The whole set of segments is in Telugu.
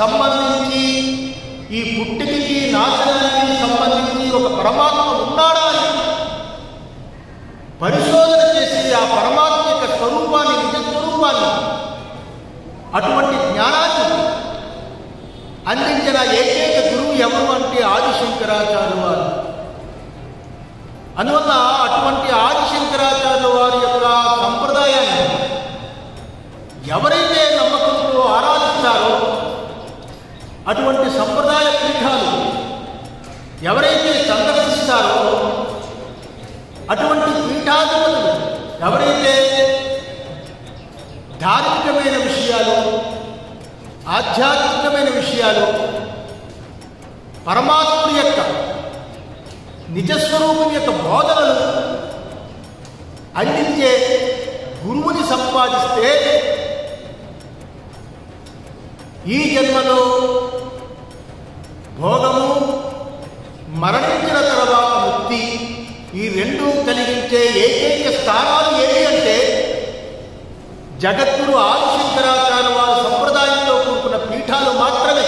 సంబంధించి ఈ పుట్టికి నాశనానికి సంబంధించి ఒక పరమాత్మ ఉన్నాడా అని పరిశోధన చేసి ఆ పరమాత్మ యొక్క స్వరూపాన్ని నిజ స్వరూపాన్ని అటువంటి జ్ఞానాన్ని అందించిన ఏకైక గురువు ఎవరు అంటే ఆదిశంకరాచార్య వారు అందువల్ల అటువంటి ఆదిశంకరాచార్య వారి యొక్క సంప్రదాయాన్ని ఎవరైతే నమ్మకంతో ఆరాధిస్తారో అటువంటి సంప్రదాయ పీఠాలు ఎవరైతే సందర్శిస్తారో అటువంటి పీఠాధిపతులు ఎవరైతే ధార్మికమైన విషయాలు ఆధ్యాత్మికమైన విషయాలు పరమాత్ముడి యొక్క నిజస్వరూపం యొక్క బోధనలు అందించే గురువుని సంపాదిస్తే ఈ జన్మలో భోగము మరణించిన తర్వాత ముక్తి ఈ రెండు కలిగించే ఏకైక స్థానాలు ఏవి అంటే జగద్గురు ఆదిశంకరాచార్య వారి సంప్రదాయంలో కూడుకున్న పీఠాలు మాత్రమే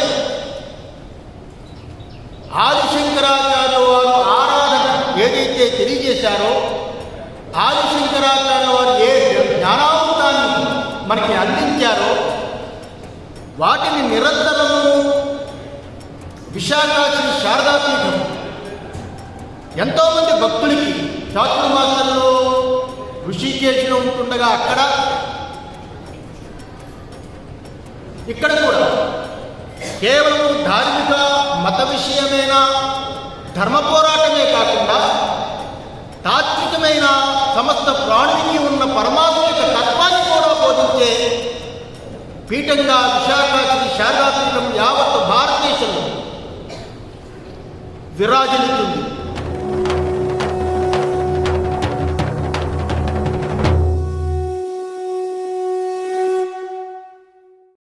ఆదిశంకరాచార్య వారు ఆరాధన ఏదైతే తెలియజేశారో ఆదిశంకరాచార్య వారు ఏ జ్ఞానామృతాన్ని మనకి అందించారో వాటిని నిరంతరము విశాఖ శ్రీ శారదాపీఠం ఎంతోమంది భక్తులకి చాతుర్మాసంలో ఋషికేశంలో ఉంటుండగా అక్కడ ఇక్కడ కూడా కేవలం ధార్మిక మత విషయమైన ధర్మ పోరాటమే కాకుండా తాత్వికమైన సమస్త ప్రాణునికి ఉన్న పరమాత్మ యొక్క తత్వాన్ని కూడా బోధించే పీఠంగా విశాఖ శ్రీ శారదాపీఠం యావత్ భారతదేశంలో విరాజిల్లుతుంది